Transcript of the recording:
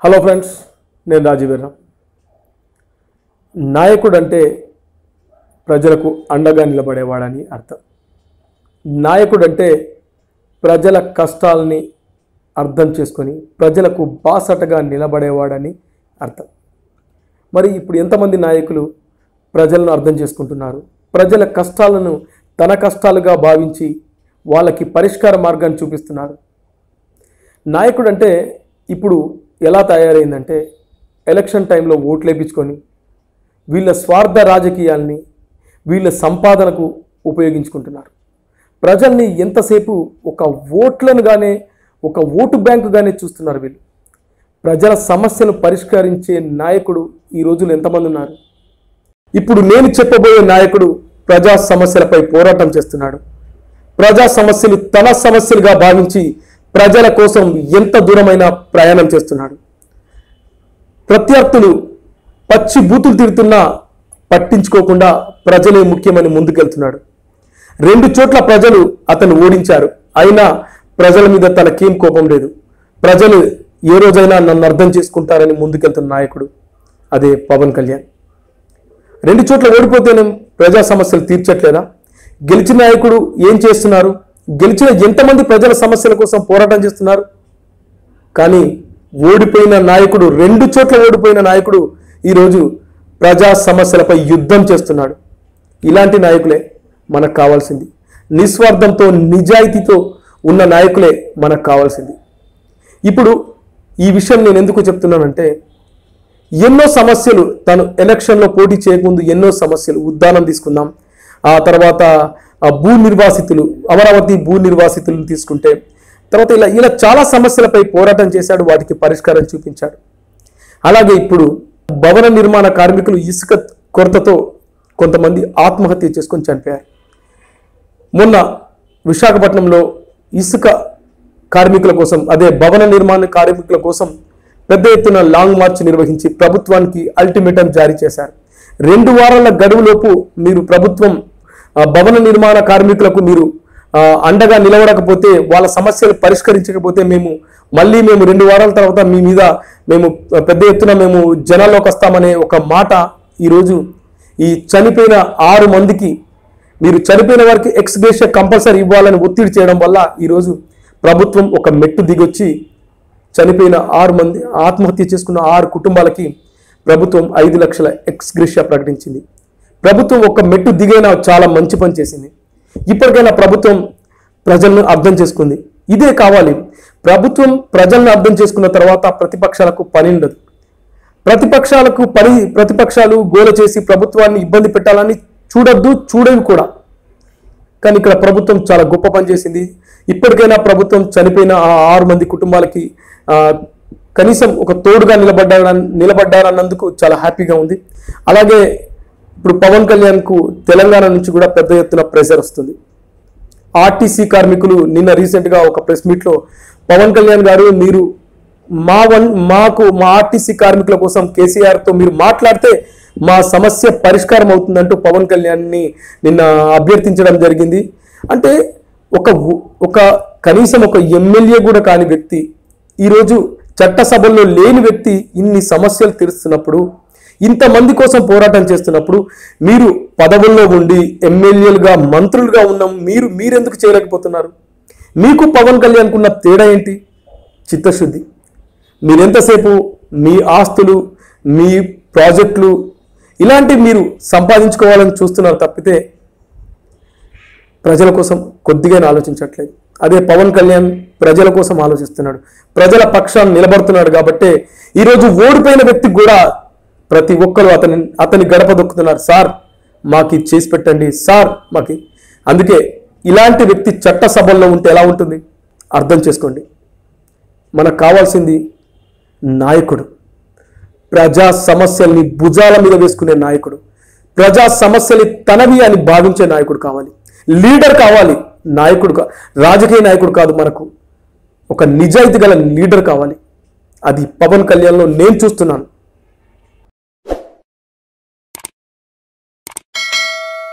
hello friends నేను రాజీవీర్రావు నాయకుడు అంటే ప్రజలకు అండగా నిలబడేవాడని అర్థం నాయకుడు అంటే ప్రజల కష్టాలని అర్థం చేసుకొని ప్రజలకు బాసటగా నిలబడేవాడని అర్థం మరి ఇప్పుడు ఎంతమంది నాయకులు ప్రజలను అర్థం చేసుకుంటున్నారు ప్రజల కష్టాలను తన కష్టాలుగా భావించి వాళ్ళకి పరిష్కార మార్గాన్ని చూపిస్తున్నారు నాయకుడు అంటే ఇప్పుడు ఎలా తయారైందంటే ఎలక్షన్ టైంలో ఓట్లు వేయించుకొని వీళ్ళ స్వార్థ రాజకీయాల్ని వీళ్ళ సంపాదనకు ఉపయోగించుకుంటున్నారు ప్రజల్ని ఎంతసేపు ఒక ఓట్లను గానే ఒక ఓటు బ్యాంకుగానే చూస్తున్నారు వీళ్ళు ప్రజల సమస్యలు పరిష్కరించే నాయకుడు ఈ రోజులు ఎంతమంది ఉన్నారు ఇప్పుడు నేను చెప్పబోయే నాయకుడు ప్రజా సమస్యలపై పోరాటం చేస్తున్నాడు ప్రజా సమస్యలు తన సమస్యలుగా భావించి ప్రజల కోసం ఎంత దూరమైన ప్రయాణం చేస్తున్నాడు ప్రత్యర్థులు పచ్చి బూతులు తిడుతున్నా పట్టించుకోకుండా ప్రజలే ముఖ్యమని ముందుకెళ్తున్నాడు రెండు చోట్ల ప్రజలు అతను ఓడించారు అయినా ప్రజల మీద తనకేం కోపం లేదు ప్రజలు ఏ రోజైనా నన్ను అర్థం చేసుకుంటారని ముందుకెళ్తున్న నాయకుడు అదే పవన్ కళ్యాణ్ రెండు చోట్ల ఓడిపోతేనేం ప్రజా సమస్యలు తీర్చట్లేదా గెలిచిన నాయకుడు ఏం చేస్తున్నారు గెలిచిన ఎంతమంది ప్రజల సమస్యల కోసం పోరాటం చేస్తున్నారు కానీ ఓడిపోయిన నాయకుడు రెండు చోట్ల ఓడిపోయిన నాయకుడు ఈరోజు ప్రజా సమస్యలపై యుద్ధం చేస్తున్నాడు ఇలాంటి నాయకులే మనకు కావాల్సింది నిస్వార్థంతో నిజాయితీతో ఉన్న నాయకులే మనకు కావాల్సింది ఇప్పుడు ఈ విషయం నేను ఎందుకు చెప్తున్నానంటే ఎన్నో సమస్యలు తను ఎలక్షన్లో పోటీ చేయకముందు ఎన్నో సమస్యలు ఉద్దానం తీసుకుందాం ఆ తర్వాత ఆ భూ నిర్వాసితులు అమరావతి భూ నిర్వాసితులను తీసుకుంటే తర్వాత ఇలా ఇలా చాలా సమస్యలపై పోరాటం చేశాడు వాటికి పరిష్కారం చూపించాడు అలాగే ఇప్పుడు భవన నిర్మాణ కార్మికులు ఇసుక కొరతతో కొంతమంది ఆత్మహత్య చేసుకొని చనిపోయారు మొన్న విశాఖపట్నంలో ఇసుక కార్మికుల కోసం అదే భవన నిర్మాణ కార్మికుల కోసం పెద్ద ఎత్తున లాంగ్ మార్చ్ నిర్వహించి ప్రభుత్వానికి అల్టిమేటం జారీ చేశారు రెండు వారాల గడువులోపు మీరు ప్రభుత్వం ఆ, భవన నిర్మాణ కార్మికులకు మీరు ఆ, అండగా నిలబడకపోతే వాళ్ళ సమస్యలు పరిష్కరించకపోతే మేము మళ్ళీ మేము రెండు వారాల తర్వాత మీ మీద మేము పెద్ద ఎత్తున మేము జనాల్లోకి వస్తామనే ఒక మాట ఈరోజు ఈ చనిపోయిన ఆరు మందికి మీరు చనిపోయిన వారికి ఎక్స్గ్రేషియా కంపల్సరీ ఇవ్వాలని ఒత్తిడి చేయడం వల్ల ఈరోజు ప్రభుత్వం ఒక మెట్టు దిగొచ్చి చనిపోయిన ఆరు మంది ఆత్మహత్య చేసుకున్న ఆరు కుటుంబాలకి ప్రభుత్వం ఐదు లక్షల ఎక్స్గ్రేషియా ప్రకటించింది ప్రభుత్వం ఒక మెట్టు దిగైనా చాలా మంచి పని చేసింది ఇప్పటికైనా ప్రభుత్వం ప్రజలను అర్థం చేసుకుంది ఇదే కావాలి ప్రభుత్వం ప్రజలను అర్థం చేసుకున్న తర్వాత ప్రతిపక్షాలకు పని ఉండదు ప్రతిపక్షాలకు పని ప్రతిపక్షాలు గోల చేసి ప్రభుత్వాన్ని ఇబ్బంది పెట్టాలని చూడొద్దు చూడవి కూడా కానీ ఇక్కడ ప్రభుత్వం చాలా గొప్ప పని చేసింది ఇప్పటికైనా ప్రభుత్వం చనిపోయిన ఆ ఆరు మంది కుటుంబాలకి ఆ, కనీసం ఒక తోడుగా నిలబడ్డా నిలబడ్డారన్నందుకు చాలా హ్యాపీగా ఉంది అలాగే ఇప్పుడు పవన్ కళ్యాణ్కు తెలంగాణ నుంచి కూడా పెద్ద ఎత్తున ప్రెషర్ వస్తుంది ఆర్టీసీ కార్మికులు నిన్న రీసెంట్గా ఒక ప్రెస్ మీట్లో పవన్ కళ్యాణ్ గారు మీరు మా వన్ మాకు మా ఆర్టీసీ కార్మికుల కోసం కేసీఆర్తో మీరు మాట్లాడితే మా సమస్య పరిష్కారం అవుతుందంటూ పవన్ కళ్యాణ్ని నిన్న అభ్యర్థించడం జరిగింది అంటే ఒక ఉ- ఒక కనీసం ఒక ఎమ్మెల్యే కూడా కాని వ్యక్తి ఈరోజు చట్టసభల్లో లేని వ్యక్తి ఇన్ని సమస్యలు తీరుస్తున్నప్పుడు ఇంతమంది కోసం పోరాటం చేస్తున్నప్పుడు మీరు పదవుల్లో ఉండి ఎమ్మెల్యేలుగా మంత్రులుగా ఉన్నాం మీరు మీరెందుకు చేయలేకపోతున్నారు మీకు పవన్ కళ్యాణ్కున్న తేడా ఏంటి చిత్తశుద్ధి మీరెంతసేపు మీ ఆస్తులు మీ ప్రాజెక్టులు ఇలాంటివి మీరు సంపాదించుకోవాలని చూస్తున్నారు తప్పితే ప్రజల కోసం కొద్దిగా ఆలోచించట్లేదు అదే పవన్ కళ్యాణ్ ప్రజల కోసం ఆలోచిస్తున్నాడు ప్రజల పక్షాన్ని నిలబడుతున్నాడు కాబట్టే ఈరోజు ఓడిపోయిన వ్యక్తికి కూడా ప్రతి ఒక్కరు అతని అతని గడప దొక్కుతున్నారు సార్ మాకు ఇది చేసి పెట్టండి సార్ మాకి అందుకే ఇలాంటి వ్యక్తి చట్టసభల్లో ఉంటే ఎలా ఉంటుంది అర్థం చేసుకోండి మనకు కావాల్సింది నాయకుడు ప్రజా సమస్యల్ని భుజాల మీద వేసుకునే నాయకుడు ప్రజా సమస్యలు తనవి అని భావించే నాయకుడు కావాలి లీడర్ కావాలి నాయకుడు కా- రాజకీయ నాయకుడు కాదు మనకు ఒక నిజాయితీ గల లీడర్ కావాలి అది పవన్ కళ్యాణ్లో నేను చూస్తున్నాను